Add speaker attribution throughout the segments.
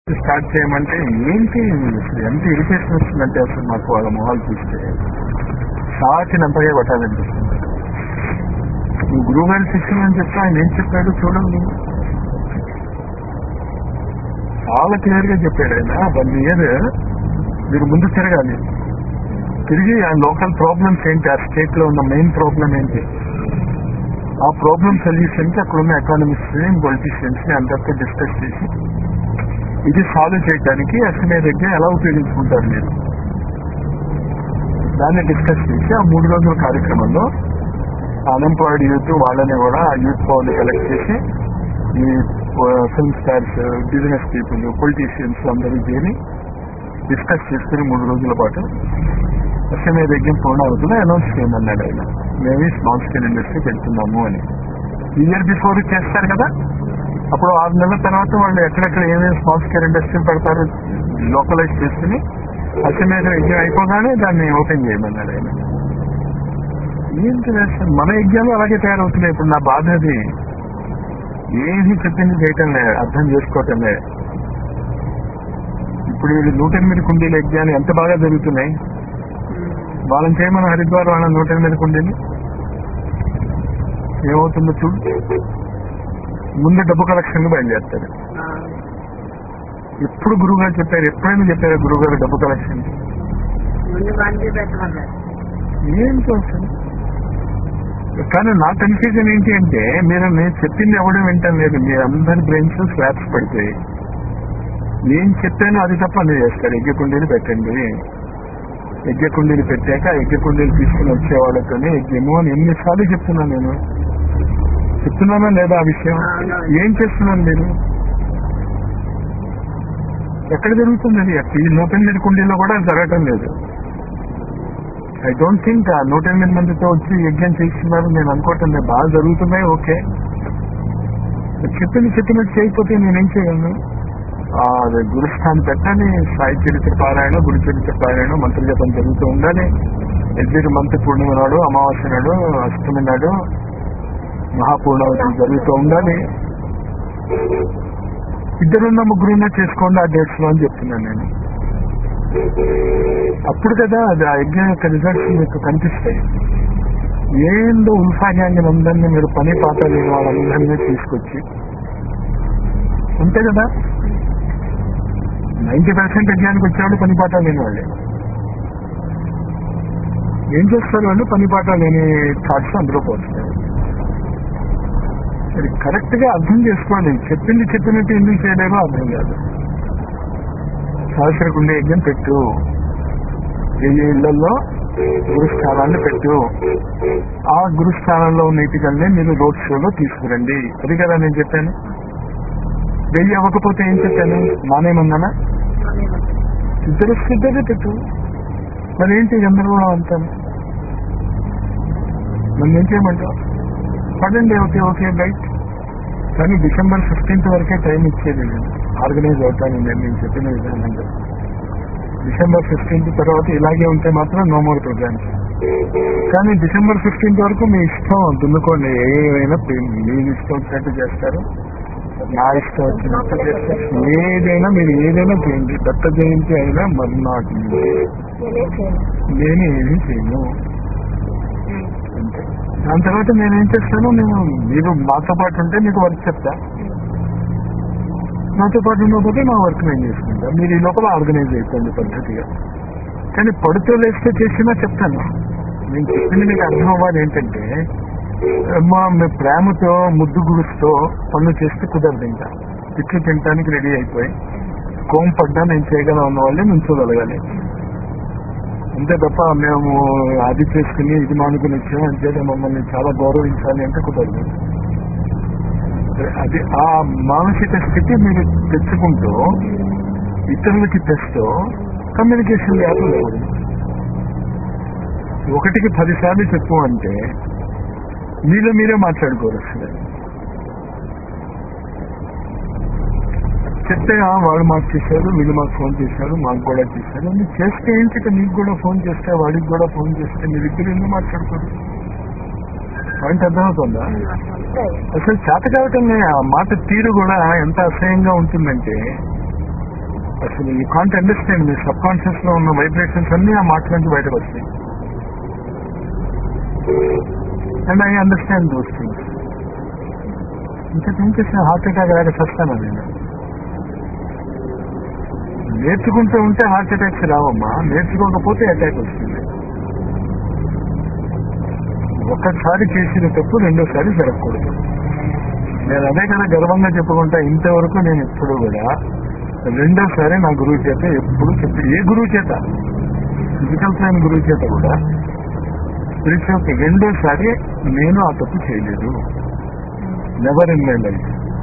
Speaker 1: Start చేయమంటే ఏంటి అసలు ఎంత ఇరిటేషన్ వస్తుందంటే అసలు మాకు వాళ్ళ మొహాలు చూస్తే సాచినంతగా కొట్టాలనిపిస్తుంది నువ్వు గురువు గారి శిక్షణ అని చెప్తే ఆయన ఏం చెప్పాడు చూడండి చాలా క్లియర్ గా చెప్పాడు ఆయన వన్ ఇయర్ మీరు ముందు తిరగాలి తిరిగి ఆ లోకల్ ప్రాబ్లమ్స్ ఏంటి ఆ స్టేట్ లో ఉన్న మెయిన్ ప్రాబ్లం ఏంటి ఆ ప్రాబ్లం సొల్యూషన్ కి అక్కడ ఉన్న ఎకానమిక్స్ ని పొలిటీషియన్స్ ని అందరితో డిస్కస్ చేసి ఇది సాల్వ్ చేయడానికి ఎస్ఎంఏ దగ్గర ఎలా ఉపయోగించుకుంటారు మీరు దాన్ని డిస్కస్ చేసి ఆ మూడు రోజుల కార్యక్రమంలో అన్ఎంప్లాయిడ్ యూత్ వాళ్ళని కూడా ఆ యూత్ పవర్ కలెక్ట్ చేసి ఈ film stars business people politicians అందరూ చేరి డిస్కస్ చేసుకుని మూడు రోజుల పాటు ఎస్ఎంఏ దగ్గర పూర్ణావతిలో అనౌన్స్ చేయమన్నాడు ఆయన మేము ఈ స్మాల్ స్కేల్ ఇండస్ట్రీ పెడుతున్నాము అని ఇయర్ బిఫోర్ చేస్తారు కదా అప్పుడు ఆరు నెలల తర్వాత వాళ్ళు ఎక్కడెక్కడ ఏమేమి స్మాల్ స్కేల్ ఇండస్ట్రీ పెడతారు లోకలైజ్ చేసుకుని ఎస్ఎంఏ యజ్ఞం అయిపోగానే దాన్ని ఓపెన్ చేయమన్నాడు ఆయన ఏంటి అసలు మన యజ్ఞాలు అలాగే తయారవుతున్నాయి ఇప్పుడు నా బాధ అది ఏది చెప్పింది చేయటం లే అర్థం చేసుకోవటం లే ఇప్పుడు వీళ్ళు నూట ఎనిమిది కుండీల యజ్ఞాలు ఎంత బాగా జరుగుతున్నాయి వాళ్ళని చేయమని హరిద్వార్ వాళ్ళ నూట ఎనిమిది కుండీలు ఏమవుతుందో చూడు ముందు డబ్బు కలెక్షన్ బయలుదేరుతారు ఎప్పుడు గురువు గారు చెప్పారు ఎప్పుడైనా చెప్పారు గురువు గారు డబ్బు కలెక్షన్
Speaker 2: ముందు బండి పెట్టమన్నారు
Speaker 1: ఏంటో అసలు కానీ నా కన్ఫ్యూజన్ ఏంటి అంటే మీరు నేను చెప్పింది ఎవడం వింటాం లేదు మీరు అందరి బ్రెయిన్స్ స్లాబ్స్ పడిపోయి ఏం చెప్పానో అది తప్ప మీరు చేస్తారు ఎగ్గ కుండీలు పెట్టండి ఎగ్గ కుండీలు పెట్టాక ఎగ్గ కుండీలు తీసుకుని వచ్చే వాళ్ళతోనే ఎగ్గేమో అని ఎన్నిసార్లు చెప్తున్నాను నేను చెప్తున్నానా లేదా ఆ విషయం ఏం చేస్తున్నాను మీరు ఎక్కడ జరుగుతుంది అది ఈ నూట ఎనిమిది కుండీలో కూడా జరగటం లేదు ఐ డోంట్ థింక్ ఆ నూట ఎనిమిది మందితో వచ్చి యజ్ఞం చేస్తున్నారు నేను అనుకోవటం లేదు బాగా జరుగుతున్నాయి ఓకే చెప్పింది చెప్పినట్టు చేయకపోతే నేనేం చేయగలను ఆ, అది గురుస్థానం పెట్టాలి సాయి చరిత్ర పారాయణ గురు చరిత్ర పారాయణ మంత్ర జపం జరుగుతూ ఉండాలి ఎగ్జిట్ మంత్రి పూర్ణిమ నాడు అమావాస్య నాడు అష్టమి నాడు మహాపూర్ణావతి జరుగుతూ ఉండాలి ఇద్దరున్న ముగ్గురున్నా చేసుకోండి ఆ డేట్స్ లో అని చెప్తున్నాను నేను అప్పుడు కదా అది ఆ యజ్ఞం యొక్క రిజల్ట్స్ మీకు కనిపిస్తాయి ఏందో ఉల్ఫా గ్యాంగ్ అందరినీ మీరు పని పాట లేని వాళ్ళందరినీ తీసుకొచ్చి అంతే కదా నైన్టీ పర్సెంట్ యజ్ఞానికి వచ్చేవాళ్ళు పని పాట లేని వాళ్ళే ఏం చేస్తారు వాళ్ళు పని పాట లేని థాట్స్ అందరూ పోతున్నారు అది కరెక్ట్ గా అర్థం చేసుకోండి చెప్పింది చెప్పినట్టు ఎందుకు చేయలేమో అర్థం కాదు సహస్రకుండ యజ్ఞం పెట్టు వెయ్యి ఇళ్లలో గురుస్థానాన్ని పెట్టు ఆ గురుస్థానంలో ఉన్న ఇటుకల్ని మీరు రోడ్ షోలో తీసుకురండి అది కదా నేను చెప్పాను వెయ్యి అవ్వకపోతే ఏం చెప్పాను మానేమన్నానా ఇద్దరు ఇద్దరే పెట్టు మరి ఏంటి గందరగోళం అంతా మరి ఏం చేయమంటావు పడండి ఓకే ఓకే రైట్ కానీ డిసెంబర్ ఫిఫ్టీన్త్ వరకే టైం ఇచ్చేది నేను ఆర్గనైజ్ అవుతాను నేను నేను చెప్పిన విధానంగా డిసెంబర్ ఫిఫ్టీన్త్ తర్వాత ఇలాగే ఉంటే మాత్రం నో మోర్ ప్రోగ్రామ్స్ కానీ డిసెంబర్ ఫిఫ్టీన్త్ వరకు మీ ఇష్టం దున్నుకోండి ఏమైనా మీ ఇష్టం వచ్చినట్టు చేస్తారు నా ఇష్టం వచ్చినట్టు చేస్తారు ఏదైనా మీరు ఏదైనా చేయండి దత్త జయంతి అయినా మర్నాటి
Speaker 2: నేనే చేయను
Speaker 1: నేను ఏమీ చేయను అంతే దాని తర్వాత నేనేం చేస్తాను నేను మీరు మాతో పాటు ఉంటే మీకు వర్క్ చెప్తా నాతో పాటు ఉండకపోతే నా వర్క్ నేను చేసుకుంటా మీరు ఈ లోపల ఆర్గనైజ్ అయిపోండి పద్ధతిగా కానీ పడుతూ లేస్తే చేసినా చెప్తాను నేను చెప్పింది మీకు అర్థం అవ్వాలి ఏంటంటే అమ్మా మీ ప్రేమతో ముద్దు గురుస్తూ పనులు చేస్తే కుదరదు ఇంకా తిట్లు తినడానికి రెడీ అయిపోయి కోం పడ్డా నేను చేయగలం ఉన్న వాళ్ళే నుంచోగలగాలి అంతే తప్ప మేము అది చేసుకుని ఇది మానుకుని వచ్చాము అంతే మమ్మల్ని చాలా గౌరవించాలి అంటే కుదరదు అది ఆ మానసిక స్థితి మీరు తెచ్చుకుంటూ ఇతరులకి తెస్తూ కమ్యూనికేషన్ గ్యాప్ ఉండకూడదు ఒకటికి పదిసార్లు చెప్పు అంటే మీలో మీరే మాట్లాడుకోరు అసలు చెప్తే "ఆ, వాళ్ళు మాకు చేశారు వీళ్ళు మాకు ఫోన్ చేశారు మాకు కూడా చేశారు మీరు చేస్తే ఏంటి మీకు కూడా ఫోన్ చేస్తే వాడికి కూడా ఫోన్ చేస్తే మీరిద్దరు ఎందుకు మాట్లాడుకోరు పాయింట్ అర్థమవుతుందా అసలు చేత కావటం ఆ మాట తీరు కూడా ఎంత అసహ్యంగా ఉంటుందంటే అసలు యూ కాంట్ అండర్స్టాండ్ మీ సబ్ కాన్షియస్ లో ఉన్న వైబ్రేషన్స్ అన్ని ఆ మాట నుంచి బయటకు వస్తాయి and I understand those things ఇంకా థింక్ హార్ట్ అటాక్ రాక చస్తాను నేను నేర్చుకుంటూ ఉంటే హార్ట్ అటాక్స్ రావమ్మా నేర్చుకోకపోతే అటాక్ వస్తుంది ఒక్కసారి చేసిన తప్పు రెండోసారి జరగకూడదు నేను అదే కదా గర్వంగా చెప్పుకుంటా ఇంతవరకు నేను ఎప్పుడు కూడా రెండోసారి నా గురువు చేత ఎప్పుడు చెప్పి ఏ గురువు చేత ఫిజికల్ సైన్ గురువు చేత కూడా స్పిరిచువల్ రెండోసారి నేను ఆ తప్పు చేయలేదు నెవర్ ఇన్ మై లైఫ్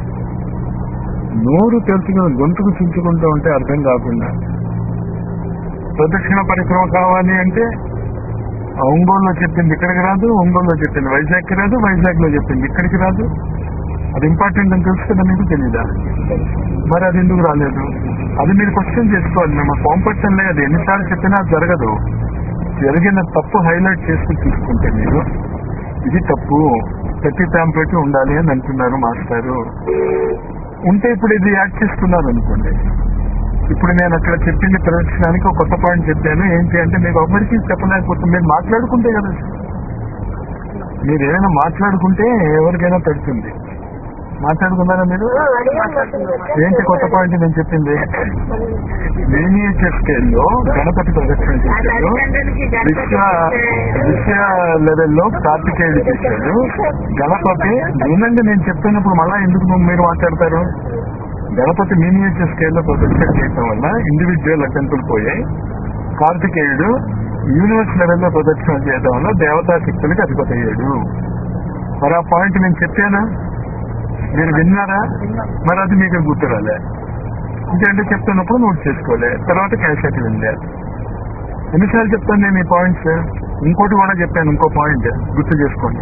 Speaker 1: నోరు తెలుసుకుని గొంతుకు చించుకుంటూ ఉంటే అర్థం కాకుండా ప్రదక్షిణ పరిక్రమ కావాలి అంటే ఆ ఒంగోలులో చెప్పింది ఇక్కడికి రాదు ఒంగోలులో చెప్పింది వైజాగ్కి రాదు వైజాగ్ లో చెప్పింది ఇక్కడికి రాదు అది ఇంపార్టెంట్ అని తెలుసు కదా మీకు తెలీదా మరి అది ఎందుకు రాలేదు అది మీరు క్వశ్చన్ చేసుకోవాలి మేము కాంపిటీషన్ లేదు ఎన్నిసార్లు చెప్పినా అది జరగదు జరిగిన తప్పు హైలైట్ చేసుకుని చూసుకుంటే మీరు ఇది తప్పు ప్రతి ప్యాంప్లెట్ ఉండాలి అని అంటున్నారు మాస్టారు ఉంటే ఇప్పుడు ఇది యాడ్ చేస్తున్నారు అనుకోండి ఇప్పుడు నేను అక్కడ చెప్పింది ప్రదర్శనానికి ఒక కొత్త పాయింట్ చెప్పాను ఏంటి అంటే మీకు ఒకరికి చెప్పలేకపోతే మీరు మాట్లాడుకుంటే కదా మీరు ఏదైనా మాట్లాడుకుంటే ఎవరికైనా పెడుతుంది మాట్లాడుకున్నారా మీరు ఏంటి కొత్త పాయింట్ నేను చెప్పింది మినియేచర్ స్కేల్లో గణపతి ప్రదర్శన చేశారు విశ్వ విశ్వ లెవెల్లో కార్తికేయుడు చేశాడు గణపతి వినండి నేను చెప్తున్నప్పుడు మళ్ళా ఎందుకు మీరు మాట్లాడతారు గణపతి మినియేచర్ స్కేల్లో ప్రదర్శన చేయడం వల్ల ఇండివిజువల్ అటెంపుల్ పోయాయి కార్తికేయుడు యూనివర్స్ లెవెల్లో ప్రదర్శన చేయడం వల్ల దేవతా శక్తులకి అధిపతి అయ్యాడు మరి ఆ పాయింట్ నేను చెప్పానా మీరు విన్నారా మరి అది మీకు గుర్తు రాలే ఇంకంటే చెప్తున్నప్పుడు నోట్ చేసుకోలే తర్వాత క్యాసెట్ విందే ఎన్నిసార్లు చెప్తాను నేను ఈ పాయింట్స్ ఇంకోటి కూడా చెప్పాను ఇంకో పాయింట్ గుర్తు చేసుకోండి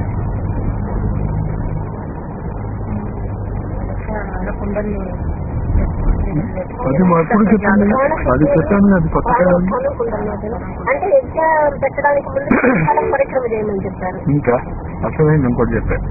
Speaker 1: అది మా ఎప్పుడు చెప్పండి అది చెప్పాను అది కొత్త కదా
Speaker 2: అంటే విద్య పెట్టడానికి ముందు కాలం పరిశ్రమ చేయమని చెప్పారు
Speaker 1: ఇంకా అసలైంది ఇంకోటి చెప్పాను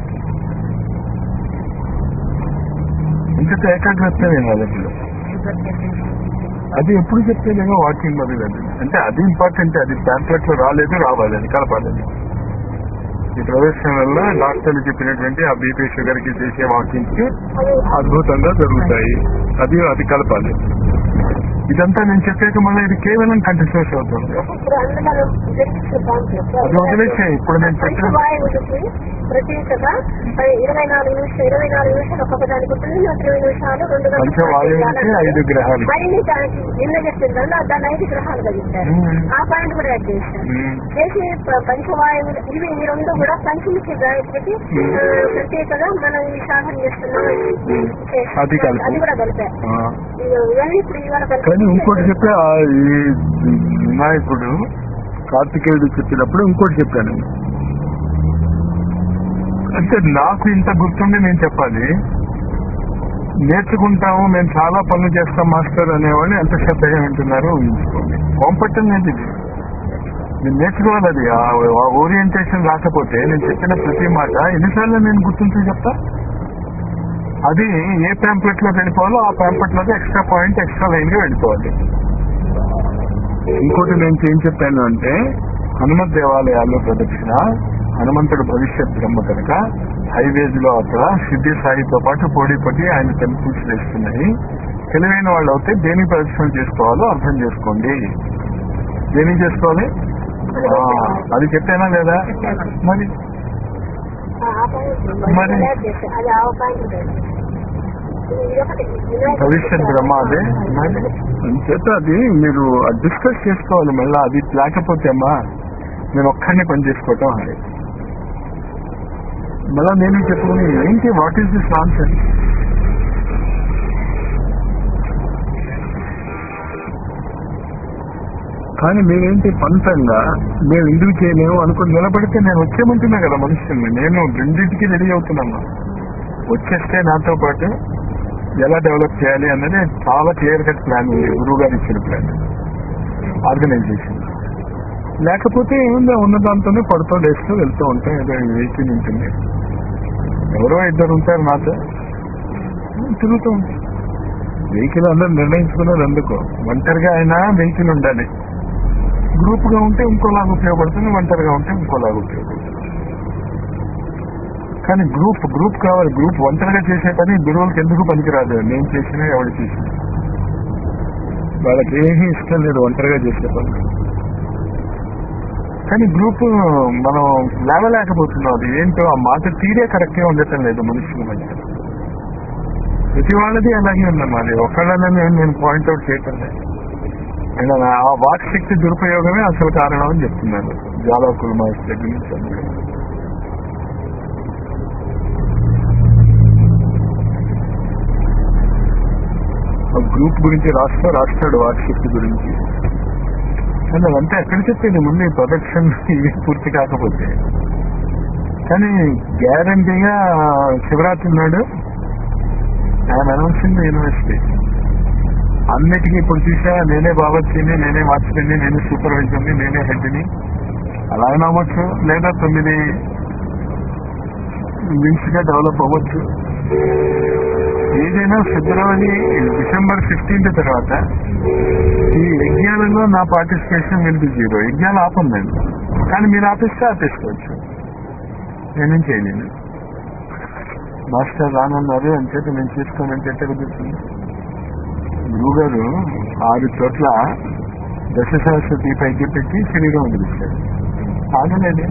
Speaker 1: ఇంకతో ఏకాగ్రత వినాలి అసలు అది ఎప్పుడు చెప్తేనేమో వాకింగ్ మొదలు అది అంటే అది ఇంపార్టెంట్ అది ప్యాంప్లెట్ లో రాలేదు రావాలి అది కలపాలి ఈ ప్రదర్శన వల్ల డాక్టర్లు చెప్పినటువంటి ఆ బీపీ షుగర్ కి చేసే వాకింగ్స్ కి అద్భుతంగా జరుగుతాయి అది అది కలపాలి ఇదంతా నేను చెప్పాక మళ్ళీ ఇది కేవలం కంటిన్యూస్ అవుతుంది
Speaker 2: ఇప్పుడు అందులో
Speaker 1: అది వదిలేసాయి ఇప్పుడు నేను చెప్పిన
Speaker 2: వాయువులకి ప్రత్యేకత ఇరవై నాలుగు నిమిషాలు ఇరవై నాలుగు నిమిషాలు ఒక్కొక్క దానికి ఉంటుంది నూట ఇరవై నిమిషాలు రెండు గంటలు
Speaker 1: పంచవాయువులకి ఐదు గ్రహాలు
Speaker 2: మళ్ళీ దానికి నిన్న చెప్పిందా దాన్ని ఐదు గ్రహాలు కలిగించారు
Speaker 1: మ్మ్.
Speaker 2: ఆ పాయింట్ కూడా యాడ్ చేశారు
Speaker 1: మ్మ్.
Speaker 2: చేసి ప- పంచవాయువులు ఇవి ఈ రెండు కూడా పంచముఖి గాయత్రికి
Speaker 1: మ్మ్.
Speaker 2: ఆ, ప్రత్యేకంగా మనం ఈ సాధన చేస్తున్నాం చేస్తున్నాం.
Speaker 1: అది కలిపి.
Speaker 2: అది కూడా కలిపారు
Speaker 1: ఆ.
Speaker 2: ఇవన్నీ ఇప్పుడు ఇవాళ కలిపి
Speaker 1: కానీ ఇంకోటి చెప్పే ఆ ఈ వినాయకుడు కార్తికేయుడు చెప్పినప్పుడు ఇంకోటి చెప్పాను అంటే నాకు ఇంత గుర్తుండి నేను చెప్పాలి నేర్చుకుంటాము మేము చాలా పనులు చేస్తాం మాస్టర్ అనేవాళ్ళు ఎంత శ్రద్ధగా వింటున్నారో ఊహించుకోండి కాంపటన్ ఇది నేను నేర్చుకోవాలి అది ఆ ఓరియంటేషన్ రాకపోతే నేను చెప్పిన ప్రతి మాట ఎన్నిసార్లు నేను గుర్తుంచి చెప్తా అది ఏ ప్యాంప్లెట్ లో వెళ్ళిపోవాలో ఆ ప్యాంప్లెట్ లోకి ఎక్స్ట్రా పాయింట్ ఎక్స్ట్రా లైన్ గా వెళ్ళిపోవాలి ఇంకోటి నేను ఏం చెప్పాను అంటే హనుమత్ దేవాలయాల్లో ప్రదక్షిణ హనుమంతుడు భవిష్యత్ బ్రహ్మ కనుక హైవేస్ లో అక్కడ సిద్ధి సాయితో పాటు పోటీపట్టి ఆయన టెంపుల్స్ వేస్తున్నాయి తెలివైన వాళ్ళు అయితే దేని ప్రదక్షిణ చేసుకోవాలో అర్థం చేసుకోండి దేని చేసుకోవాలి ఆ, అది చెప్పానా లేదా మరి
Speaker 2: ఆ పాయింట్
Speaker 1: మరి-
Speaker 2: యాడ్ చేశారు. అది ఆ పాయింట్ లేదు. ఇది ఒకటి.
Speaker 1: భవిష్యత్ బ్రహ్మ అదే మరి చేత అది మీరు డిస్కస్ చేసుకోవాలి మళ్ళీ అది లేకపోతే అమ్మా నేను ఒక్కడిని పని చేసుకోవటం అది మళ్ళా నేను చెప్పుకుని ఏంటి వాట్ ఈస్ దిస్ ఆన్సర్ కానీ మీరేంటి పంతంగా మేము ఎందుకు చేయలేము అనుకుని నిలబడితే నేను వచ్చేమంటున్నా కదా మనుషుల్ని నేను రెండింటికి రెడీ అవుతున్నాను వచ్చేస్తే నాతో పాటు ఎలా డెవలప్ చేయాలి అన్నది చాలా క్లియర్ కట్ ప్లాన్ ఉంది గురువు గారు ఇచ్చిన ప్లాన్ ఆర్గనైజేషన్ లేకపోతే ఏముంది ఉన్న దాంతోనే పడుతూ డేస్తూ వెళ్తూ ఉంటాం ఏదో వెహికల్ ఉంటుంది ఎవరో ఇద్దరు ఉంటారు నాతో తిరుగుతూ ఉంటాం వెహికల్ అందరూ నిర్ణయించుకున్నది ఎందుకు ఒంటరిగా అయినా వెహికల్ ఉండాలి గ్రూప్ గా ఉంటే ఇంకోలాగా ఉపయోగపడుతుంది ఒంటరిగా ఉంటే ఇంకోలాగా ఉపయోగపడుతుంది కానీ గ్రూప్ గ్రూప్ కావాలి గ్రూప్ ఒంటరిగా చేసే పని గురువులకు ఎందుకు పనికిరాదు నేను చేసినా ఎవరు చేసినా వాళ్ళకి ఏమీ ఇష్టం లేదు ఒంటరిగా చేసే పని కానీ గ్రూప్ మనం లేవలేకపోతున్నాం అది ఏంటో ఆ మాట తీరే కరెక్ట్ గా ఉండటం లేదు మనుషుల మధ్య ప్రతి వాళ్ళది అలాగే ఉందన్నమాట ఒక్కళ్ళనే నేను పాయింట్అవుట్ చేయటం లేదు నేను ఆ వాక్ శక్తి దురుపయోగమే అసలు కారణం అని చెప్తున్నాను జాలకులు మాస్ దగ్గర నుంచి అందరూ. ఆ గ్రూప్ గురించి రాస్తా రాస్తాడు వాక్ శక్తి గురించి కానీ అదంతా ఎక్కడ చెప్పేది ముందు ఈ ప్రొడక్షన్ ఇవి పూర్తి కాకపోతే కానీ గ్యారంటీగా శివరాత్రి నాడు ఐఎమ్ అనౌన్సింగ్ యూనివర్సిటీ అన్నిటికీ ఇప్పుడు చూసా నేనే బాబర్చీని నేనే వాచ్మెన్ని నేనే సూపర్వైజర్ని నేనే హెడ్ని అలాగే అవ్వచ్చు లేదా తొమ్మిది వింగ్స్ గా డెవలప్ అవ్వచ్చు ఏదైనా ఫిబ్రవరి డిసెంబర్ ఫిఫ్టీన్త్ తర్వాత ఈ యజ్ఞాలలో నా పార్టిసిపేషన్ విల్ బి జీరో యజ్ఞాలు ఆపండి కానీ మీరు ఆపిస్తే ఆపేసుకోవచ్చు నేనేం చేయలేను మాస్టర్ రానన్నారు అని చెప్పి నేను చేసుకోనని చెప్పి కుదురుతుంది గురువు గారు ఆరు చోట్ల దశ సరస్వతి పైకి పెట్టి శరీరం వదిలించారు ఆగలేదు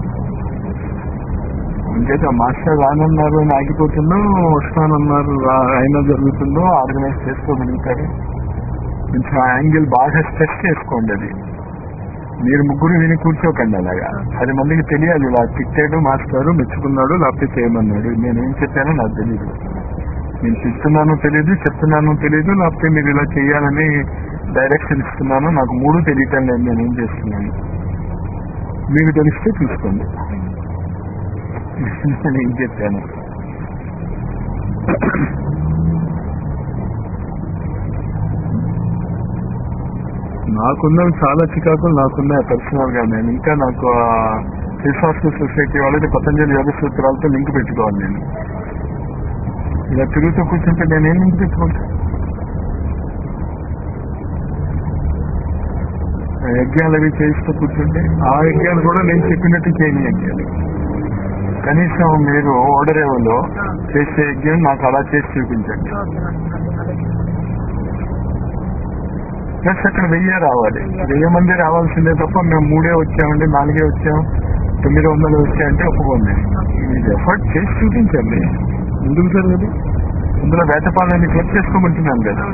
Speaker 1: అంచేత మాస్టర్ రానన్నారు అని ఆగిపోతుందో వస్తానన్నారు రా- అయినా జరుగుతుందో ఆర్గనైజ్ చేసుకోగలుగుతారు కొంచెం ఆ యాంగిల్ బాగా స్ట్రెస్ చేసుకోండి అది మీరు ముగ్గురు విని కూర్చోకండి అలాగా పది మందికి తెలియాలి ఇలా తిట్టాడు మాస్టారు మెచ్చుకున్నాడు లేకపోతే చేయమన్నాడు నేనేం చెప్పానో నాకు తెలియదు నేను తిట్టున్నానో తెలియదు చెప్తున్నానో తెలియదు లేకపోతే మీరు ఇలా చేయాలని డైరెక్షన్ ఇస్తున్నాను నాకు మూడు తెలియటం లేదు నేనేం చేస్తున్నాను మీకు తెలిస్తే చూసుకోండి నేను ఏం చెప్పాను నాకున్నవి చాలా చికాకులు నాకున్నాయి పర్సనల్ గా నేను ఇంకా నాకు ఫిలాసఫీ సొసైటీ వాళ్ళది పతంజలి యోగ సూత్రాలతో లింక్ పెట్టుకోవాలి నేను ఇలా తిరుగుతూ కూర్చుంటే నేను ఏం లింక్ పెట్టుకుంటా ఆ యజ్ఞాలు అవి చేస్తూ కూర్చుంటే ఆ యజ్ఞాలు కూడా నేను చెప్పినట్టు చేయని యజ్ఞాలు కనీసం మీరు ఓడరేవులో చేసే యజ్ఞం నాకు అలా చేసి చూపించండి ప్లస్ అక్కడ వెయ్యే రావాలి వెయ్యి మంది రావాల్సిందే తప్ప మేము మూడే వచ్చామండి నాలుగే వచ్చాం తొమ్మిది వందలు వచ్చాయంటే ఒప్పుకోండి మీరు ఎఫర్ట్ చేసి చూపించండి ఎందుకు జరగదు ఇందులో వేటపాలని క్లబ్ చేసుకోమంటున్నాను కదా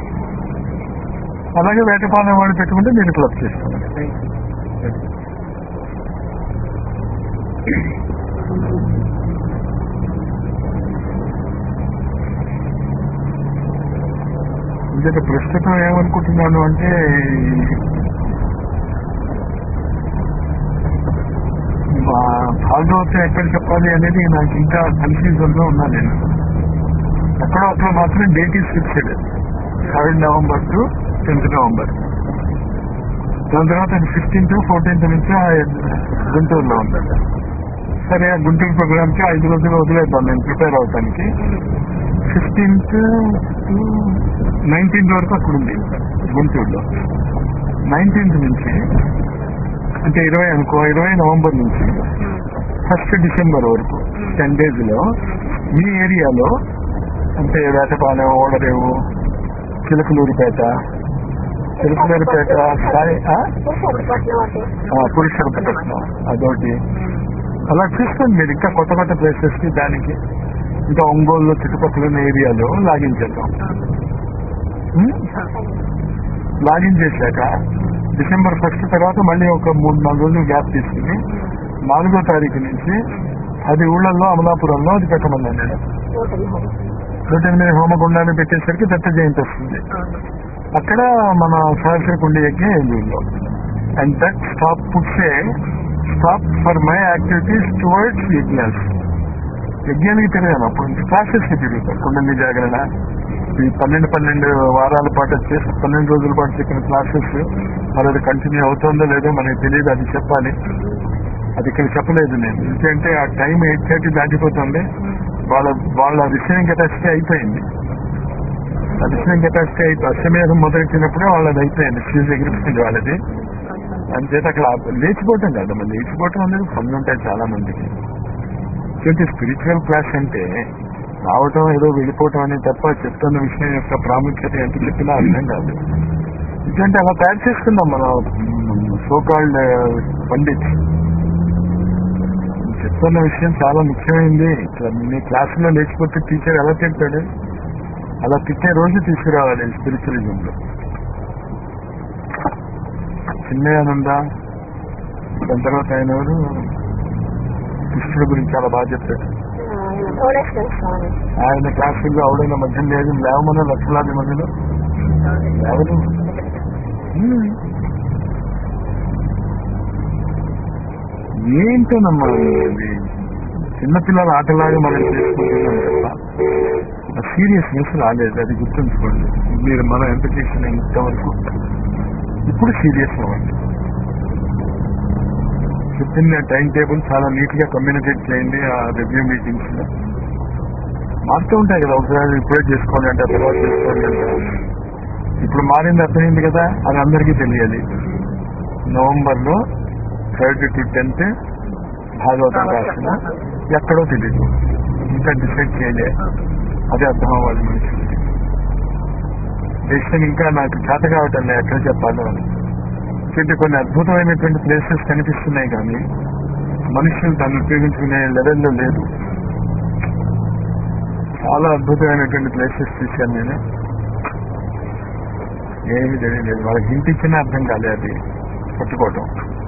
Speaker 1: అలాగే వేటపాలెం వాళ్ళు పెట్టుకుంటే మీరు క్లబ్ చేసుకోండి ఎందుకంటే ప్రస్తుతం ఏమనుకుంటున్నాను అంటే మా భాగవతం ఎక్కడ చెప్పాలి అనేది నాకు ఇంకా కన్ఫ్యూజన్ లో ఉన్నా నేను ఎక్కడో అక్కడ మాత్రం date is fixed seven November to tenth November దాని తర్వాత ఫిఫ్టీన్త్ ఫోర్టీన్త్ నుంచి ఆ గుంటూరులో ఉంటాడు సరే ఆ గుంటూరు ప్రోగ్రామ్ కి ఐదు రోజులు వదిలేద్దాం నేను ప్రిపేర్ అవటానికి ఫిఫ్టీన్త్ టు నైన్టీన్త్ వరకు అక్కడ ఉంది గుంటూరులో నైన్టీన్త్ నుంచి అంటే ఇరవై అనుకో ఇరవై నవంబర్ నుంచి ఫస్ట్ డిసెంబర్ వరకు టెన్ డేస్ లో మీ ఏరియాలో అంటే వేటపాలెం ఓడరేవు చిలకలూరిపేట చిలకలూరిపేట సాయి ఆ? ఆ, పురుషోత్తపట్నం అదొకటి అలా చూసుకోండి మీరు ఇంకా కొత్త కొత్త ప్లేసెస్ కి దానికి ఇంకా ఒంగోలు చుట్టుపక్కల ఉన్న ఏరియాలో లాగిన్ చేద్దాం ఉం? లాగిన్ చేశాక డిసెంబర్ ఫస్ట్ తర్వాత మళ్ళీ ఒక మూడు నాలుగు రోజులు గ్యాప్ తీసుకుని నాలుగో తారీఖు నుంచి అది ఊళ్ళల్లో అమలాపురంలో అది పెట్టమన్నాను నేను నూట ఎనిమిది హోమగుండాలు పెట్టేసరికి దత్త జయంతి వస్తుంది అక్కడ మన సహస్ర కుండ యజ్ఞం ఏలూరులో and that stop puts stop for my activities towards యజ్ఞాస్ యజ్ఞానికి తిరిగాను అప్పుడు నుంచి క్లాసెస్ కి తిరుగుతాను కుండలి జాగరణ ఈ పన్నెండు పన్నెండు వారాల పాటు వచ్చేసి పన్నెండు రోజుల పాటు చెప్పిన క్లాసెస్ మరి అది కంటిన్యూ అవుతుందో లేదో మనకి తెలియదు అది చెప్పాలి అది ఇక్కడ చెప్పలేదు నేను ఎందుకంటే ఆ టైం ఎయిట్ థర్టీ దాటిపోతుంది వాళ్ళ వాళ్ళ రిసీవింగ్ కెపాసిటీ అయిపోయింది లిసనింగ్ కెపాసిటీ అయితే అశ్వమేధం మొదలెట్టినప్పుడే వాళ్ళది అయిపోయింది ఫ్యూజ్ ఎగిరిపోయింది వాళ్ళది అంచేత అక్కడ లేచిపోవటం కాదు మరి లేచిపోవటం అనేది పనులు ఉంటాయి చాలా మందికి ఇటువంటి స్పిరిచువల్ క్లాస్ అంటే రావటం ఏదో వెళ్ళిపోవటం అనేది తప్ప చెప్తున్న విషయం యొక్క ప్రాముఖ్యత ఎంత చెప్పినా అర్థం కాదు ఇటువంటి అలా తయారు చేసుకుందాం మన సోకాల్డ్ పండిత్ చెప్తున్న విషయం చాలా ముఖ్యమైనది ఇట్లా మీ క్లాసులో లేచిపోతే టీచర్ ఎలా తింటాడు అలా తిట్టే రోజు తీసుకురావాలి స్పిరిచువలిజంలో చిన్నయానుందా దాని తర్వాత ఆయన ఎవరు కృష్ణుడి గురించి చాలా బాగా చెప్పాడు
Speaker 2: డొనేషన్ స్వామి
Speaker 1: ఆయన క్లాసుల్లో ఆవిడైన మధ్య లేదు లేవమన్న లక్షలాది మందిలో ఎవరు హ్మ్. ఏంటోనమ్మా ఇది చిన్నపిల్లల ఆటలాగా మనం చేసుకుంటున్నాం తప్ప సీరియస్నెస్ రాలేదు అది గుర్తుంచుకోండి మీరు మనం ఎంత చేసిన ఇంతవరకు ఇప్పుడు సీరియస్ అవ్వండి చెప్పిన టైం టేబుల్ చాలా నీట్ గా కమ్యూనికేట్ చేయండి ఆ రివ్యూ మీటింగ్స్ లో మారుతూ ఉంటాయి కదా ఒకసారి ఇప్పుడే చేసుకోండి అంటే తర్వాత చేసుకోండి అంటే ఇప్పుడు మారింది అర్థమైంది కదా అది అందరికీ తెలియాలి నవంబర్ లో థర్డ్ టు టెన్త్ భాగవతం రాసిన ఎక్కడో తెలియదు ఇంకా డిసైడ్ చేయలే అది అర్థం అవ్వాలి మనిషికి డెసిషన్ ఇంకా నాకు చేత కావటం లేదు ఎక్కడ చెప్పాలో అని ఇటువంటి కొన్ని అద్భుతమైనటువంటి ప్లేసెస్ కనిపిస్తున్నాయి కానీ మనుషులు దాన్ని ఉపయోగించుకునే లెవెల్లో లేదు చాలా అద్భుతమైనటువంటి ప్లేసెస్ చూశాను నేను ఏమి తెలియలేదు వాళ్ళకి ఇంటిచ్చినా అర్థం కాలేదు అది పట్టుకోవటం